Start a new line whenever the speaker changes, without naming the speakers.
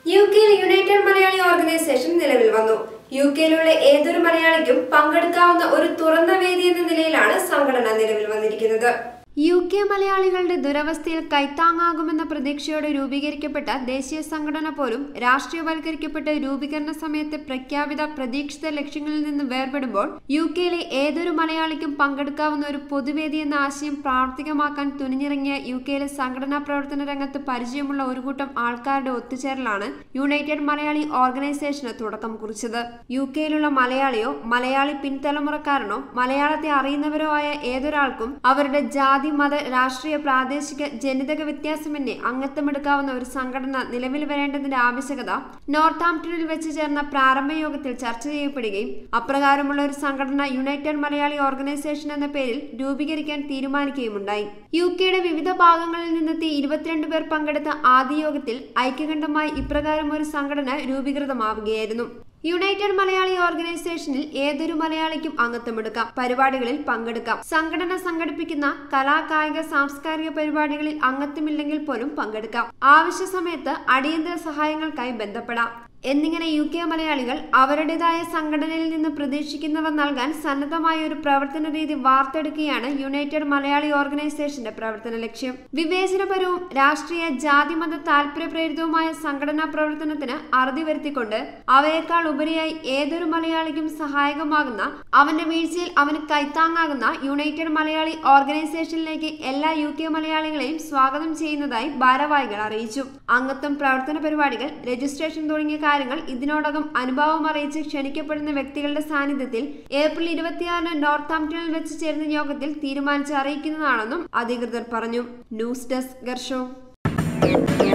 U കെയിൽ United Malayali organisation നിലവിൽ വന്നു യു കെയിലുള്ള ഏതൊരു മലയാളിക്കും പങ്കെടുക്കാവുന്ന ഒരു തുറന്ന വേദി എന്ന നിലയിലാണ് സംഘടന നിലവിൽ വന്നിരിക്കുന്നത് യു കെ മലയാളികളുടെ ദുരവസ്ഥയിൽ കൈത്താങ്ങാകുമെന്ന പ്രതീക്ഷയോടെ രൂപീകരിക്കപ്പെട്ട ദേശീയ സംഘടന പോലും രാഷ്ട്രീയവൽക്കരിക്കപ്പെട്ട രൂപീകരണ സമയത്തെ പ്രഖ്യാപിത പ്രതീക്ഷിത ലക്ഷ്യങ്ങളിൽ നിന്ന് വേർപെടുമ്പോൾ യു കെയിലെ ഏതൊരു മലയാളിക്കും പങ്കെടുക്കാവുന്ന ഒരു പൊതുവേദി എന്ന ആശയം പ്രാവർത്തികമാക്കാൻ തുനിഞ്ഞിറങ്ങിയ യു കെയിലെ സംഘടനാ പ്രവർത്തന രംഗത്ത് പരിചയമുള്ള ഒരു കൂട്ടം ആൾക്കാരുടെ ഒത്തുചേരലാണ് യുണൈറ്റഡ് മലയാളി ഓർഗനൈസേഷന് തുടക്കം കുറിച്ചത് യു കെയിലുള്ള മലയാളിയോ മലയാളി പിൻതലമുറക്കാരനോ മലയാളത്തെ അറിയുന്നവരോ ആയ ഏതൊരാൾക്കും അവരുടെ ജാതി മത രാഷ്ട്രീയ പ്രാദേശിക ജനിതക വ്യത്യാസമെന്നെ അംഗത്വമെടുക്കാവുന്ന ഒരു സംഘടന നിലവിൽ വരേണ്ടതിന്റെ ആവശ്യകത നോർത്താംപ്ടണിൽ വെച്ച് ചേർന്ന പ്രാരംഭ യോഗത്തിൽ ചർച്ച ചെയ്യപ്പെടുകയും അപ്രകാരമുള്ള ഒരു സംഘടന യുണൈറ്റഡ് മലയാളി ഓർഗനൈസേഷൻ എന്ന പേരിൽ രൂപീകരിക്കാൻ തീരുമാനിക്കുകയുമുണ്ടായി യു കെയുടെ വിവിധ ഭാഗങ്ങളിൽ നിന്നെത്തി ഇരുപത്തിരണ്ട് പേർ പങ്കെടുത്ത ആദ്യ യോഗത്തിൽ ഐക്യകണ്ഠമായി ഇപ്രകാരം ഒരു സംഘടന രൂപീകൃതമാവുകയായിരുന്നു യുണൈറ്റഡ് മലയാളി ഓർഗനൈസേഷനിൽ ഏതൊരു മലയാളിക്കും അംഗത്വമെടുക്കാം പരിപാടികളിൽ പങ്കെടുക്കാം സംഘടന സംഘടിപ്പിക്കുന്ന കലാ കായിക സാംസ്കാരിക പരിപാടികളിൽ അംഗത്വമില്ലെങ്കിൽ പോലും പങ്കെടുക്കാം ആവശ്യ സമയത്ത് അടിയന്തര സഹായങ്ങൾക്കായി ബന്ധപ്പെടാം എന്നിങ്ങനെ യു കെ മലയാളികൾ അവരുടേതായ സംഘടനയിൽ നിന്ന് പ്രതീക്ഷിക്കുന്നവ നൽകാൻ സന്നദ്ധമായ ഒരു പ്രവർത്തന രീതി വാർത്തെടുക്കുകയാണ് യുണൈറ്റഡ് മലയാളി ഓർഗനൈസേഷന്റെ പ്രവർത്തന ലക്ഷ്യം വിവേചനപരവും രാഷ്ട്രീയ ജാതിമത താല്പര്യപ്രേരിതവുമായ സംഘടനാ പ്രവർത്തനത്തിന് അറുതി വരുത്തിക്കൊണ്ട് അവയേക്കാൾ ഉപരിയായി ഏതൊരു മലയാളിക്കും സഹായകമാകുന്ന അവന്റെ വീഴ്ചയിൽ അവന് കൈത്താങ്ങാകുന്ന യുണൈറ്റഡ് മലയാളി ഓർഗനൈസേഷനിലേക്ക് എല്ലാ യു കെ മലയാളികളെയും സ്വാഗതം ചെയ്യുന്നതായി ഭാരവാഹികൾ അറിയിച്ചു അംഗത്വം പ്രവർത്തന പരിപാടികൾ രജിസ്ട്രേഷൻ തുടങ്ങിയ കാര്യങ്ങൾ ഇതിനോടകം അനുഭവം അറിയിച്ച് ക്ഷണിക്കപ്പെടുന്ന വ്യക്തികളുടെ സാന്നിധ്യത്തിൽ ഏപ്രിൽ ഇരുപത്തിയാറിന് നോർത്താംപ്ടണിൽ വെച്ച് ചേരുന്ന യോഗത്തിൽ തീരുമാനിച്ച് അറിയിക്കുന്നതാണെന്നും അധികൃതർ പറഞ്ഞു ന്യൂസ് ഡെസ്ക് ഗർഷോ